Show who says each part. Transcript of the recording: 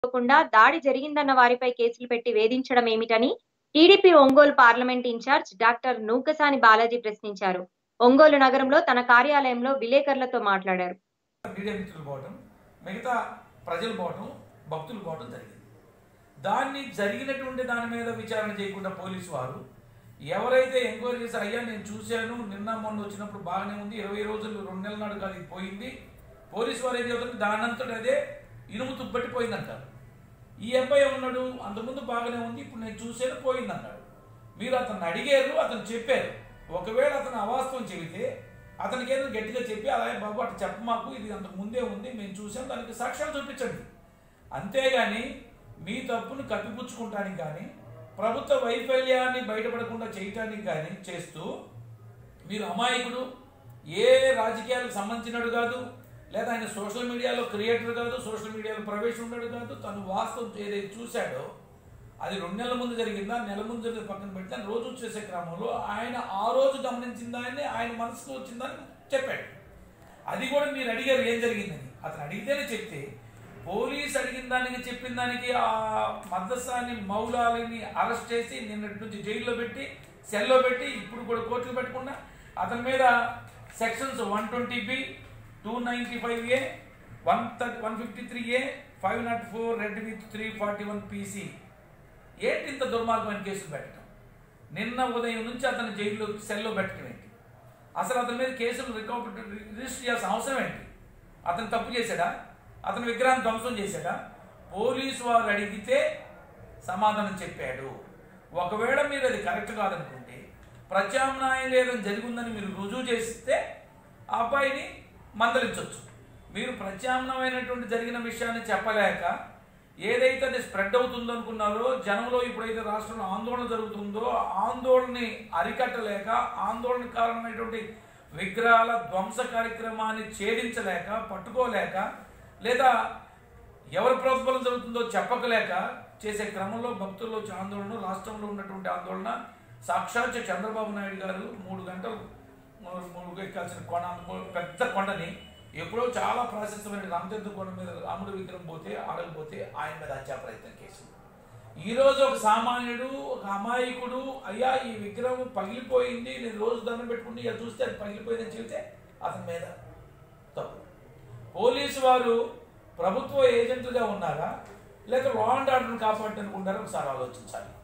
Speaker 1: ఇవ్వకుండా దాడి జరిగిందన్న వారిపై కేసులు పెట్టి వేధించడం ఏమిటని TDP Ongole parliament in charge doctor Nookasani Balaji ప్రశ్నించారు ఒంగోలు నగరంలో తన కార్యాలయంలో విలేకరులతో మాట్లాడారు
Speaker 2: మీడియా మిత్రులు పోవటం మిగతా ప్రజలు పోవటం భక్తులు పోవటం జరిగింది దాన్ని జరిగినటువంటి దాని మీద విచారణ చేయకుండా పోలీసు వారు ఎవరైతే ఎంక్వైరీ చేసి అయ్యా నేను చూశాను నిన్న మొన్న వచ్చినప్పుడు బాగానే ఉంది ఇరవై రోజులు రెండు నెలల నాడు కాదు ఇది పోయింది పోలీసు వారు ఏం చెబుతారు దానంతట అదే ఇనుము తుప్పట్టి పోయిందంటారు ఈ అబ్బాయి ఉన్నాడు అంతకుముందు బాగానే ఉంది ఇప్పుడు నేను చూశాను పోయింది అన్నాడు మీరు అతను అడిగారు అతను చెప్పారు ఒకవేళ అతను అవాస్తవం చెబితే అతనికి ఏదో గట్టిగా చెప్పి అలాగే బాబు అటు చెప్ప మాకు ఇది అంతకు ముందే ఉంది మేము చూసాం దానికి సాక్ష్యాలు చూపించండి అంతేగాని మీ తప్పును కప్పిపుచ్చుకుంటానికి కానీ ప్రభుత్వ వైఫల్యాన్ని బయటపడకుండా చేయటానికి కానీ చేస్తూ మీరు అమాయకుడు ఏ రాజకీయాలకు సంబంధించినడు కాదు లేదా ఆయన సోషల్ మీడియాలో క్రియేటర్ కాదు సోషల్ మీడియాలో ప్రవేశం ఉన్నాడు కాదు తను వాస్తవం ఏదైతే చూశాడో అది రెండు నెలల ముందు జరిగిందా నెల ముందు జరిగిన పక్కన పెడితే ఆయన రోజు చేసే క్రమంలో ఆయన ఆ రోజు గమనించిన దాన్ని ఆయన మనసుకు వచ్చిందని చెప్పాడు అది కూడా మీరు అడిగారు ఏం జరిగిందని అతను అడిగితేనే చెప్తే పోలీస్ అడిగిన దానికి చెప్పిన దానికి ఆ మద్దసాని మౌలాలిని అరెస్ట్ చేసి నిన్నటి నుంచి జైల్లో పెట్టి సెల్లో పెట్టి ఇప్పుడు కూడా కోర్టులు పెట్టకుండా అతని మీద sections one twenty B two ninety five A one thirty one fifty three A five nought four read with three forty one PC ఏంటి ఇంత దుర్మార్గమైన కేసులు పెట్టడం నిన్న ఉదయం నుంచి అతను జైల్లో సెల్లో పెట్టడం ఏంటి అసలు అతని మీద కేసులు రికవర్ రిజిస్టర్ చేయాల్సిన అవసరం ఏంటి అతను తప్పు చేశాడా అతని విగ్రహాన్ని ధ్వంసం చేశాడా పోలీసు వారు అడిగితే సమాధానం చెప్పాడు ఒకవేళ మీరు అది కరెక్ట్ కాదనుకుంటే ప్రత్యామ్నాయం లేదని జరిగిందని మీరు రుజువు చేస్తే ఆ అబ్బాయిని మందలించవచ్చు మీరు ప్రత్యామ్నాయమైనటువంటి జరిగిన విషయాన్ని చెప్పలేక ఏదైతే అది స్ప్రెడ్ అవుతుందో అనుకున్నారో జనంలో ఇప్పుడైతే రాష్ట్రంలో ఆందోళన జరుగుతుందో ఆందోళనని అరికట్టలేక ఆందోళన కారణమైనటువంటి విగ్రహాల ధ్వంస కార్యక్రమాన్ని ఛేదించలేక పట్టుకోలేక లేదా ఎవరి ప్రోత్బలం జరుగుతుందో చెప్పకలేక చేసే క్రమంలో భక్తుల్లో వచ్చే ఆందోళన రాష్ట్రంలో ఉన్నటువంటి ఆందోళన సాక్షాత్ చంద్రబాబు నాయుడు గారు మూడు గంటలు మూడు మూడు ఎక్కాల్సిన కొండ మూడు పెద్ద కొండని ఎప్పుడో చాలా ప్రాశస్త్యమైన రామతీర్థ కొండ మీద రాముడు విగ్రహం పోతే ఆడకపోతే ఆయన మీద హత్యా ప్రయత్నం కేసు ఈరోజు ఒక సామాన్యుడు ఒక అమాయకుడు అయ్యా ఈ విగ్రహం పగిలిపోయింది నేను రోజు దండం పెట్టుకుంటే ఇలా చూస్తే అది పగిలిపోయిందని చెబితే అతని మీద తప్పు పోలీసు వారు ప్రభుత్వ ఏజెంట్లుగా ఉన్నారా లేక లా అండ్ ఆర్డర్ని కాపాడటానికి ఉన్నారా ఒకసారి ఆలోచించాలి